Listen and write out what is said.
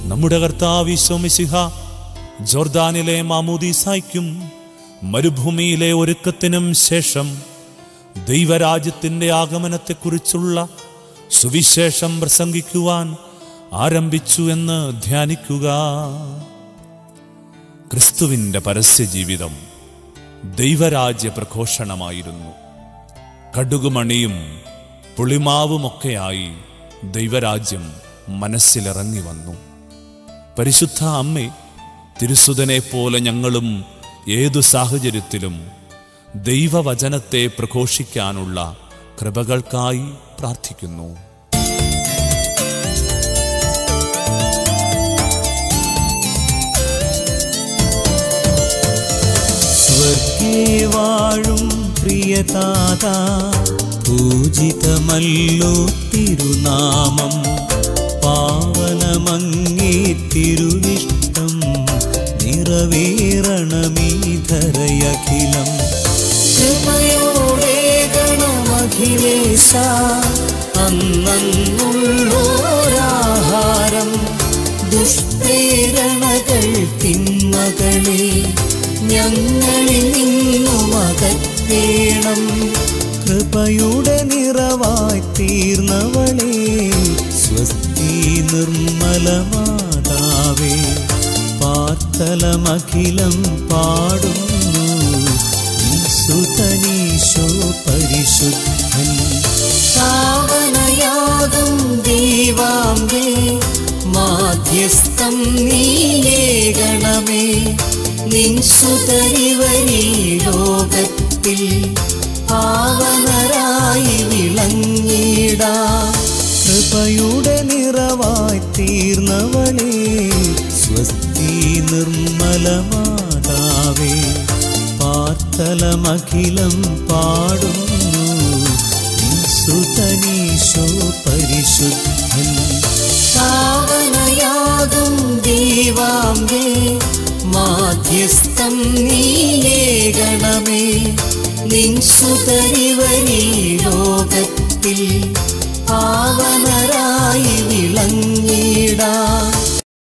നമ്മുടെ കർത്താവിശ്വമിശിഹ ജോർദാനിലെ മാമൂദീസായ്ക്കും മരുഭൂമിയിലെ ഒരുക്കത്തിനും ശേഷം ദൈവരാജ്യത്തിന്റെ ആഗമനത്തെക്കുറിച്ചുള്ള സുവിശേഷം പ്രസംഗിക്കുവാൻ ആരംഭിച്ചു എന്ന് ധ്യാനിക്കുക ക്രിസ്തുവിന്റെ പരസ്യജീവിതം ദൈവരാജ്യ പ്രഘോഷണമായിരുന്നു കടുകുമണിയും പുളിമാവുമൊക്കെയായി ദൈവരാജ്യം മനസ്സിലിറങ്ങി വന്നു പരിശുദ്ധ അമ്മേ തിരുസുതനെ പോലെ ഞങ്ങളും ഏതു സാഹചര്യത്തിലും ദൈവവചനത്തെ പ്രഘോഷിക്കാനുള്ള കൃപകൾക്കായി പ്രാർത്ഥിക്കുന്നു സ്വർഗേ വാഴും പ്രിയതാത പൂജിതമല്ലോ തിരുനാമം പാവനമങ്ങേ തിരുവിഷ്ടം നിറവേറണമീ ധരയഖിലം കൃപയോടെ ഗണമഖിലേശ അന്നുള്ളോരാഹാരം ദുഷ്പ്രേരണകൾ തിന്മകളെ ഞങ്ങളിൽ നിന്നും അകറ്റേണം കൃപയുടെ നിറവായി തീർന്നവളെ സ്വസ്തി നിർമ്മലമാതാവേ പാർത്തലമഖിലം പാടുന്നു സുതനീശോ പരിശുദ്ധൻ പാവനയാകും ദീവാംബേ മാധ്യസ്ഥം നീയേകണമേ നിൻ സുതരിവരീ ലോകത്തിൽ പാവനരായി വിളങ്ങിടാ കൃപയുടെ നിറവായി തീർന്നവളെ സ്വസ്തി നിർമ്മലമാതാവേ പാർത്തലമഖിലം പാടുന്നു സുതനീശോ പരിശുദ്ധൻ പാവനയാകും ദീവാംബേ മാധ്യസ്ഥം നീയേകണമേ നിൻ സുതരിവരീ ലോകത്തിൽ പാവനരായി വിളങ്ങിടാ